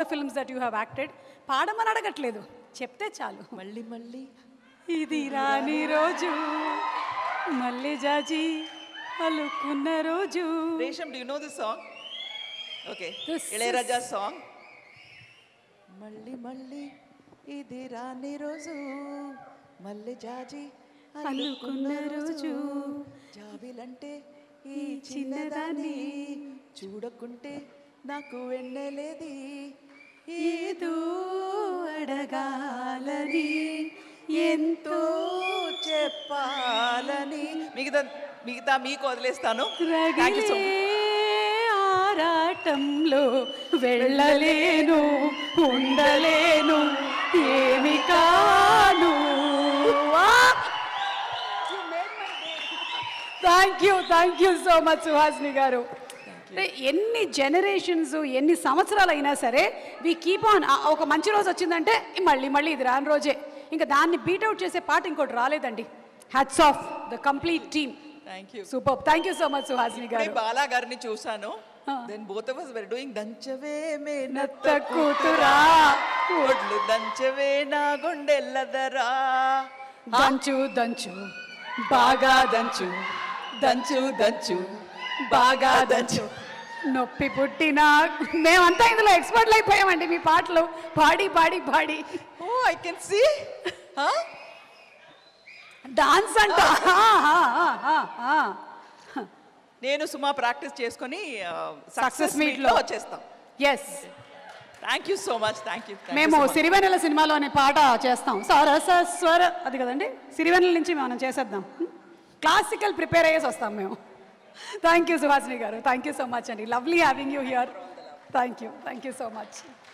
Films that you have acted పాడమని అడగట్లేదు చెప్తే చాలు మళ్ళీ మళ్ళీ ఇది రాని రోజు మళ్ళీ జాజి అలుక్కున్న రోజు రేషం do know this song okay This Ilaiyaraaja song మళ్ళీ మళ్ళీ ఇది రాని రోజు మళ్ళీ జాజి అల్లుకున్న రోజు జాబిలంటే ఈ చిన్నదాన్ని చూడకుంటే నాకు వెన్నెలేది ఏదో అడగాలని ఎంతో చెప్పాలని మిగతా మిగతా మీకు వదిలేస్తాను థ్యాంక్ యూ సో రగిలే ఆరాటంలో వెళ్ళలేను ఉండలేను ఏమి కాను thank you thank you so much Suhasini garu అంటే ఎన్ని జనరేషన్స్ ఎన్ని సంవత్సరాలు అయినా సరే వి కీప్ ఆన్ ఒక మంచి రోజు వచ్చిందంటే మళ్ళీ మళ్ళీ ఇది రాని రోజే ఇంకా దాన్ని బీట్అవుట్ చేసే పాట ఇంకోటి రాలేదండి hats off the complete team thank you super thank you so much Suhasini ఇప్పుడే గారు బాలా గారిని చూసాను then both of us were doing దంచవే మే నత్త కూతురా ఒడ్లు దంచవే నా గుండెల్లదరా దంచు దంచు బాగా దంచు దంచు దంచు బాగా దంచు నొప్పి పుట్టిన మేమంతా ఇందులో ఎక్స్పర్ట్లు అయిపోయామండి మీ పాటలు పాడి పాడి పాడి oh I can see dance అంట నేను సుమా ప్రాక్టీస్ చేసుకొని Success సక్సెస్ meet మీట్ లో. లో వచ్చేస్తాం yes thank you so much thank you మేము సిరివెన్నెల సినిమాలోని పాట చేస్తాం సరస స్వర అది కదండి సిరివెన్నెల నుంచి మనం చేసేద్దాం క్లాసికల్ ప్రిపేర్ అయ్యేసి వస్తాం మేము thank you Suhasini garu thank you so much అండి lovely having you here thank you thank you so much